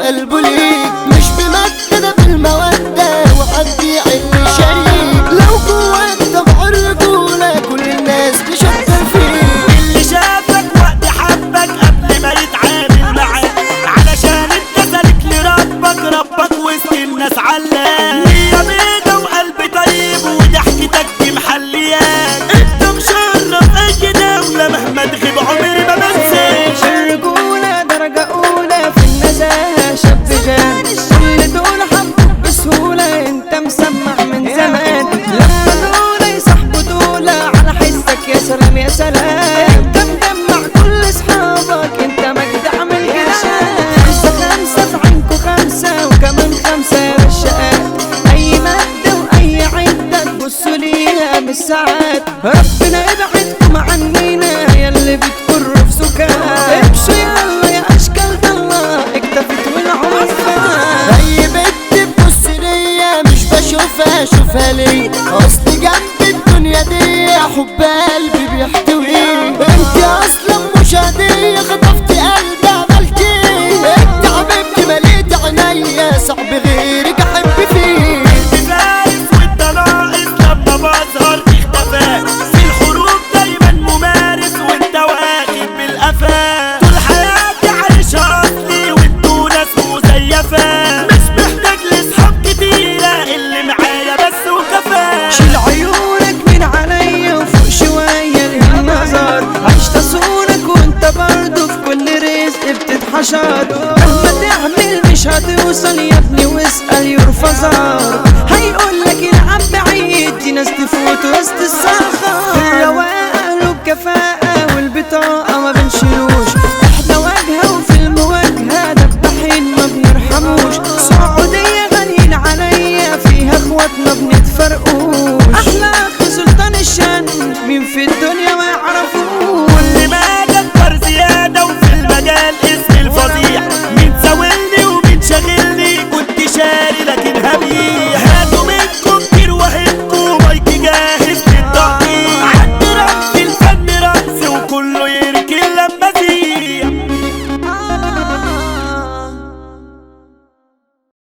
قلبه ليك مش بمادة ده بالمودة وحد يعل شريك لو جواك طبع رجولة كل الناس تشكر فيك اللي شافك وقت حبك قبل ما يتعامل معاك علشان انت سالك لربك ربك وسط الناس علام نية بيضة وقلب طيب وضحكتك دي محلياك انت مشرف اي دولة مهما تغيب عمري ما بنساش الرجولة درجة أولى في النزاهة شاب جان كل دول حبوك بسهولة انت مسمع من زمان لما دول يصاحبوا دول على حسك يا سلام يا سلام انت مجمع كل اصحابك انت مجدع من الجدعان خمسة خمسة في عينكوا خمسة وكمان خمسة يا رشقات أي مادة وأي عدة تبصوا ليها بالساعات ربنا يبعدكم عنينا يا اللي بتكروا في سكات امشوا يلا يا أشكال الله اكتفت والعمر فات اي بنت تبص ليا مش بشوفها اشوفها ليه اصل جنب الدنيا دي حب قلبي بيحتويه انت اصلا مش هدية خطفت قلبي عملت ايه انت حبيبتي مليت عينيا صعب غيرك احب فيه فايز وانت ناقص لما بظهر اختفاء في الحروب دايما ممارس وانت واخد بالقفا طول حياتي عايشة اصلي وانتوا ناس مزيفة مش محتاج لاصحاب كتيرة اللي معايا بس وكفاية شيل عيونك من عليا وفوق شوية للنظر عشت صونك وانت برضه في كل رزق بتتحشر مهما تعمل مش هتوصل يا ابني واسأل يرفزار هيقولك العب بعيد دي ناس تفوت وسط الصخر في الرواقة له بكفاءة والبطاقة ما بنشيلوش